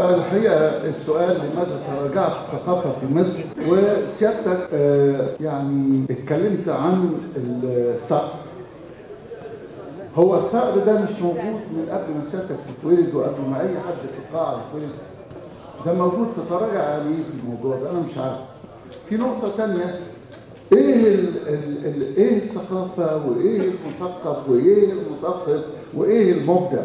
الحقيقه السؤال لماذا تراجعت الثقافه في مصر وسيادتك آه، يعني اتكلمت عن الثأر هو الثأر ده مش موجود من قبل ما سيادتك تتولد وقبل ما اي حد في القاعه يتولد ده موجود في تراجع يعني ايه في الموضوع ده انا مش عارف في نقطه تانية ايه ال ال ال ايه الثقافه وايه المثقف وايه المثقف وايه المبدع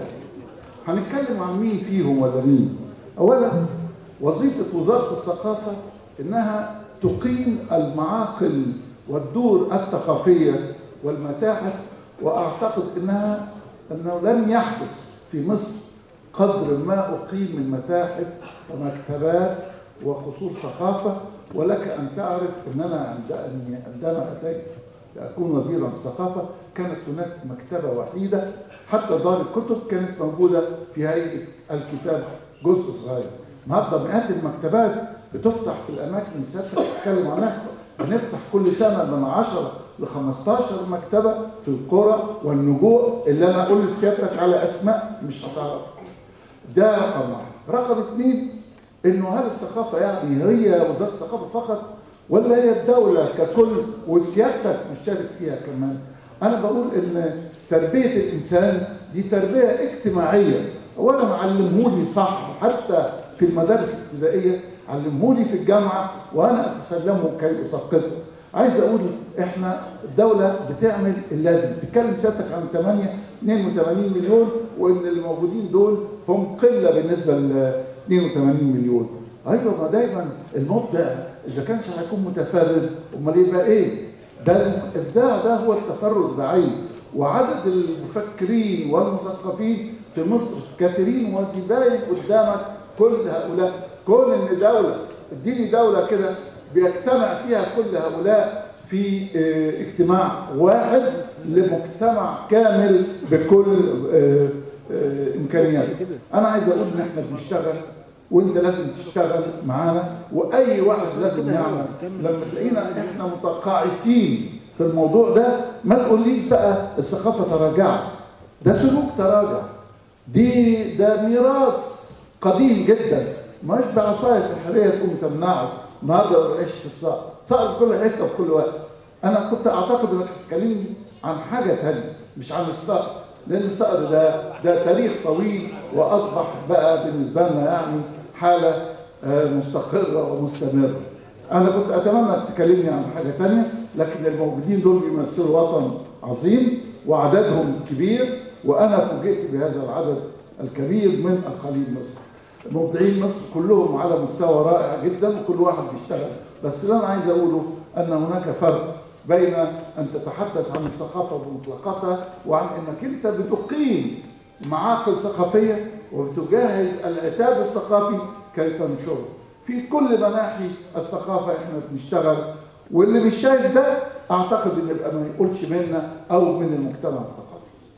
هنتكلم عن مين فيهم ولا مين اولا وظيفه وزاره الثقافه انها تقيم المعاقل والدور الثقافيه والمتاحف واعتقد انها انه لم يحدث في مصر قدر ما اقيم من متاحف ومكتبات وقصور ثقافه ولك ان تعرف اننا عند- عندما اتيت لاكون وزيرا الثقافه كانت هناك مكتبه وحيده حتى دار الكتب كانت موجوده في هيئه الكتاب جزء صغير النهارده مئات المكتبات بتفتح في الاماكن اللي سيادتك بتتكلم عنها بنفتح كل سنه من 10 ل 15 مكتبه في القرى والنجوع اللي انا اقول لسيادتك على اسماء مش هتعرف ده رقم واحد رقم اثنين انه هل الثقافه يعني هي وزاره الثقافه فقط ولا هي الدوله ككل وسيادتك مشترك فيها كمان انا بقول ان تربيه الانسان دي تربيه اجتماعيه اولا علمهولي صح حتى في المدارس الابتدائيه علمهولي في الجامعه وانا اتسلمه كي اثقفه عايز اقول احنا الدوله بتعمل اللازم تتكلم سيادتك عن 8 82 مليون وان الموجودين دول هم قله بالنسبه ل 82 مليون ايوه ما دايما المبدع اذا كانش هيكون متفرد امال يبقى ايه؟ ده الابداع ده هو التفرد بعيد وعدد المفكرين والمثقفين في مصر كثيرين وانت باين قدامك كل هؤلاء كون ان دوله اديني دوله كده بيجتمع فيها كل هؤلاء في اه، اجتماع واحد لمجتمع كامل بكل اه، اه، امكانياته انا عايز اقول ان احنا بنشتغل وانت لازم تشتغل معانا واي واحد لازم يعمل لما تلاقينا احنا متقاعسين في الموضوع ده ما تقوليش بقى الثقافه تراجعت ده سلوك تراجع دي ده ميراث قديم جدا مش بعصايه سحريه تقوم تمنعه النهارده ما بقاش في الصقر صقر في كل حته في كل وقت انا كنت اعتقد انك هتكلمني عن حاجه ثانيه مش عن الصقر لان الصقر ده ده تاريخ طويل واصبح بقى بالنسبه لنا يعني حاله آه، مستقره ومستمره انا كنت اتمنى انك تكلمني عن حاجه ثانيه لكن الموجودين دول بيمثلوا وطن عظيم وعددهم كبير وانا فوجئت بهذا العدد الكبير من اقاليم مصر مبدعين مصر كلهم على مستوى رائع جدا وكل واحد بيشتغل بس اللي انا عايز اقوله ان هناك فرق بين ان تتحدث عن الثقافه بمطلقتها وعن انك انت بتقيم معاقل ثقافيه وبتجهز العتاد الثقافي كي تنشره في كل مناحي الثقافه احنا بنشتغل واللي مش شايف ده اعتقد ان يبقى ما يقولش منا او من المجتمع الثقافي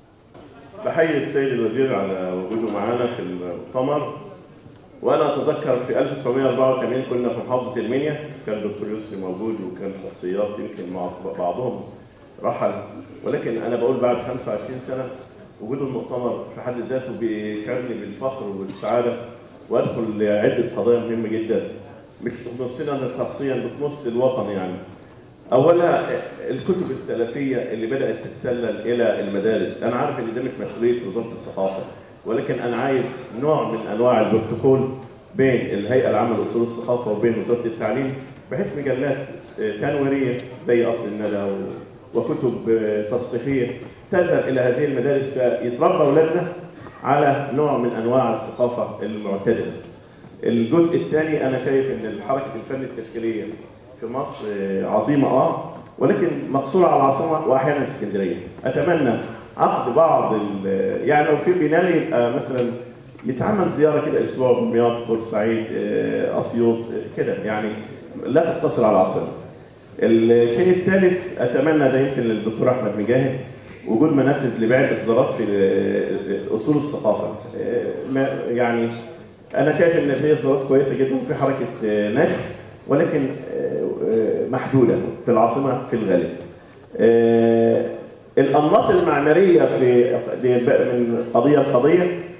بحيي السيد الوزير على وجوده معانا في المؤتمر وانا اتذكر في 1984 كنا في محافظه المنيا كان الدكتور يسري موجود وكان شخصيات يمكن مع بعضهم رحل ولكن انا بقول بعد 25 سنه وجود المؤتمر في حد ذاته بيشعرني بالفخر والسعاده وادخل لعده قضايا مهمه جدا مش بتمثلنا انا شخصيا بتمثل الوطن يعني اولا الكتب السلفيه اللي بدات تتسلل الى المدارس انا عارف ان ده مش مسؤوليه وزاره الثقافه ولكن انا عايز نوع من انواع البروتوكول بين الهيئه العامه لاصول الثقافه وبين وزاره التعليم بحيث مجلات آه، تنويريه زي اصل الندى و- وكتب آه، تثقيفيه تذهب الى هذه المدارس فيتربى اولادنا على نوع من انواع الثقافه المعتدله. الجزء الثاني انا شايف ان حركه الفن التشكيليه في مصر آه، عظيمه اه ولكن مقصوره على العاصمه واحيانا اسكندريه. اتمنى عقد بعض ال- يعني لو في بناء يبقى مثلا يتعمل زياره كده اسبوع دمياط بورسعيد آه، اسيوط آه، كده يعني لا تقتصر على العاصمه. الشيء الثالث اتمنى ده يمكن للدكتور احمد مجاهد وجود منافذ لبيع الاصدارات في آه، اصول الثقافه آه، ما- يعني انا شايف ان في اصدارات كويسه جدا وفي حركه آه، نشر ولكن آه، آه، محدوده في العاصمه في الغالب. آه، الانماط المعماريه في دي بقى من قضيه لقضيه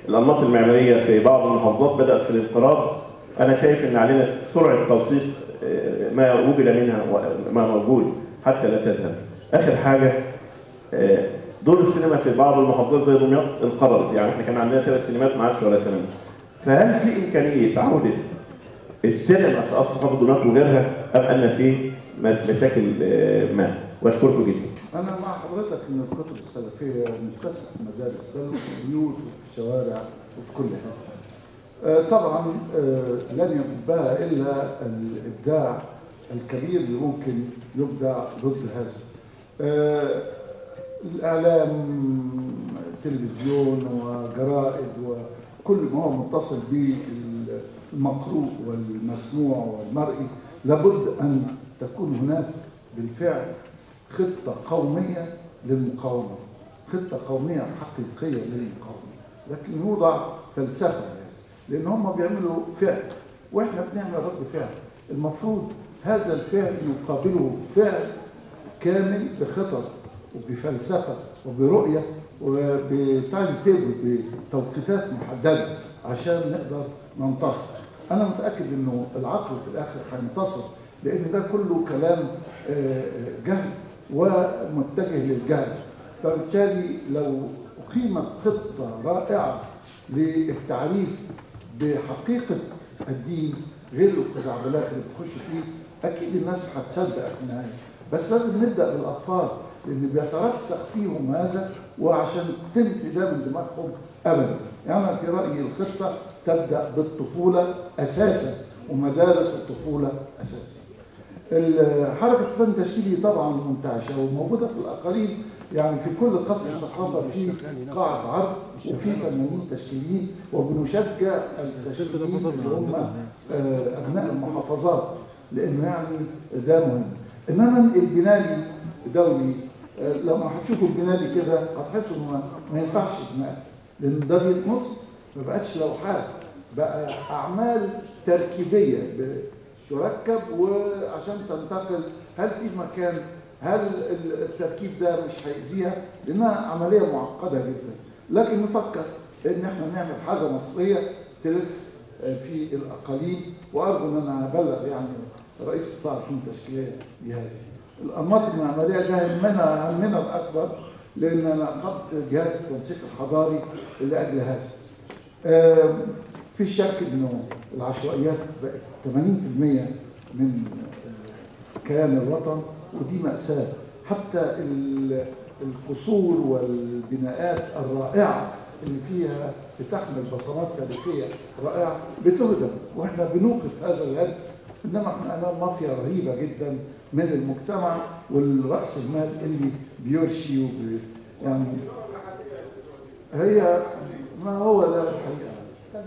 الانماط المعماريه في بعض المحافظات بدات في الانقراض انا شايف ان علينا سرعه توثيق آه، ما وجد منها وما موجود حتى لا تذهب اخر حاجه آه، دور السينما في بعض المحافظات زي دمياط انقرضت يعني احنا كان عندنا ثلاث سينمات ما عادش ولا سينما فهل في امكانيه عوده السينما في اصل ثقافه دمياط وغيرها ام ان في مشاكل آه، ما واشكركم جدا أنا مع حضرتك إن الكتب السلفية مش بس في المدارس بل في البيوت وفي الشوارع وفي كل حتة. آه، طبعا آه، لن يبقى إلا الإبداع الكبير اللي ممكن يبدع ضد هذا. آه، الإعلام تلفزيون وجرائد وكل ما هو متصل بالمقروء والمسموع والمرئي لابد أن تكون هناك بالفعل خطة قومية للمقاومة خطة قومية حقيقية للمقاومة لكن يوضع فلسفة يعني لأن هم بيعملوا فعل وإحنا بنعمل رد فعل المفروض هذا الفعل يقابله فعل كامل بخطط وبفلسفة وبرؤية وبتايم تيبل بتوقيتات محددة عشان نقدر ننتصر أنا متأكد إنه العقل في الآخر هينتصر لأن ده كله كلام آه، آه، جهل ومتجه للجهل فبالتالي لو أقيمت خطة رائعة للتعريف بحقيقة الدين غير الخزعبلات اللي بتخش فيه أكيد الناس هتصدق في النهاية بس لازم نبدأ بالأطفال لأن بيترسخ فيهم هذا وعشان تنفي ده من دماغهم أبدا يعني أنا في رأيي الخطة تبدأ بالطفولة أساسا ومدارس الطفولة أساسا حركة الفن التشكيلي طبعا منتعشة وموجودة في الأقاليم يعني في كل قصر ثقافة في قاعة عرض وفي فنانين تشكيليين وبنشجع التشكيليين اللي هم آه، أبناء المحافظات لأنه يعني ده مهم إنما البنالي دولي آه، لما هتشوفوا البنالي كده هتحسوا إنه ما- ما ينفعش بناء لأن ده بيتنص ما بقتش لوحات بقى أعمال تركيبية ب- تركب وعشان تنتقل هل في مكان هل ال- التركيب ده مش هيأذيها لأنها عملية معقدة جدا لكن نفكر إن احنا نعمل حاجة مصرية تلف آه، في الأقاليم وأرجو إن أنا أبلغ يعني رئيس قطاع الفنون التشكيلية بهذه الأنماط المعمارية ده همنا همنا الأكبر لأن أنا قمت جهاز التنسيق الحضاري لأجل هذا آم، في شك انه العشوائيات بقت 80% من آه، كيان الوطن ودي مأساة حتى ال- القصور والبناءات الرائعة اللي فيها بتحمل بصمات تاريخية رائعة بتهدم واحنا بنوقف هذا الهدم انما احنا امام مافيا رهيبة جدا من المجتمع والرأس المال اللي بيرشي وبي يعني هي ما هو ده الحقيقة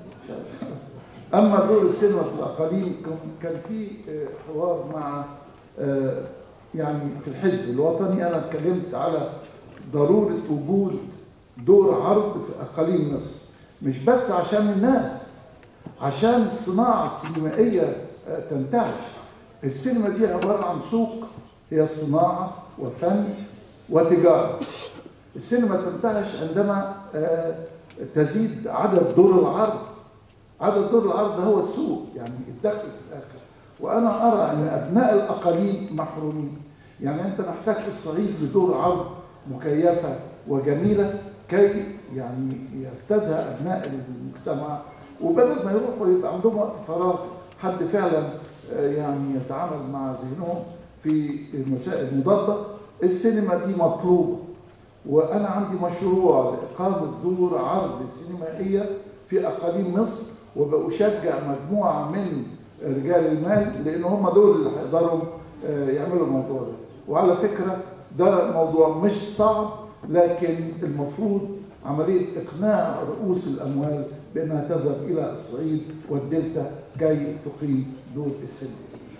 أما دور السينما في الأقاليم كان- كان في آه، حوار مع آه، يعني في الحزب الوطني أنا اتكلمت على ضرورة وجود دور عرض في أقاليم مصر مش بس عشان الناس عشان الصناعة السينمائية آه، تنتعش السينما دي عبارة عن سوق هي صناعة وفن وتجارة السينما تنتعش عندما آه، تزيد عدد دور العرض عدد دور العرض هو السوق يعني الدخل في الاخر وانا ارى ان ابناء الاقاليم محرومين يعني انت محتاج في الصعيد لدور عرض مكيفه وجميله كي يعني يفتدها ابناء المجتمع وبدل ما يروحوا يبقى عندهم وقت فراغ حد فعلا آه، يعني يتعامل مع ذهنهم في المسائل المضاده السينما دي مطلوبه وانا عندي مشروع لاقامه دور عرض سينمائيه في اقاليم مصر وبشجع مجموعه من رجال المال لان هم دول اللي هيقدروا آه، يعملوا الموضوع ده وعلى فكره ده موضوع مش صعب لكن المفروض عمليه اقناع رؤوس الاموال بانها تذهب الى الصعيد والدلتا كي تقيم دور السينما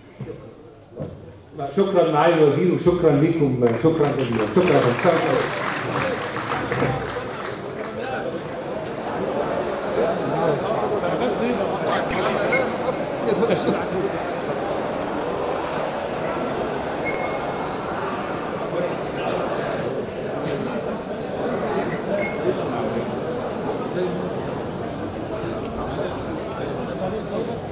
لا، شكرا معالي الوزير وشكرا لكم شكرا جزيلا شكرا شكرا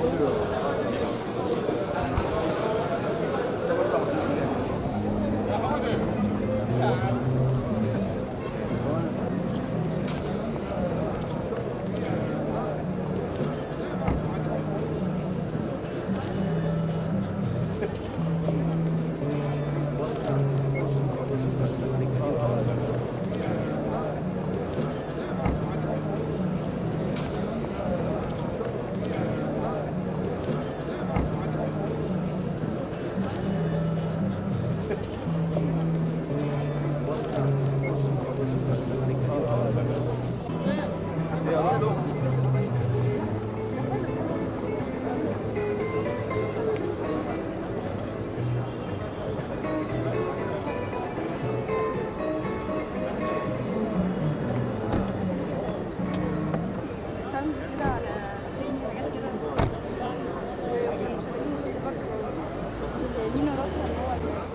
فاهم كده على سبين حاجات كده ومش عارفين مين راسها ان هو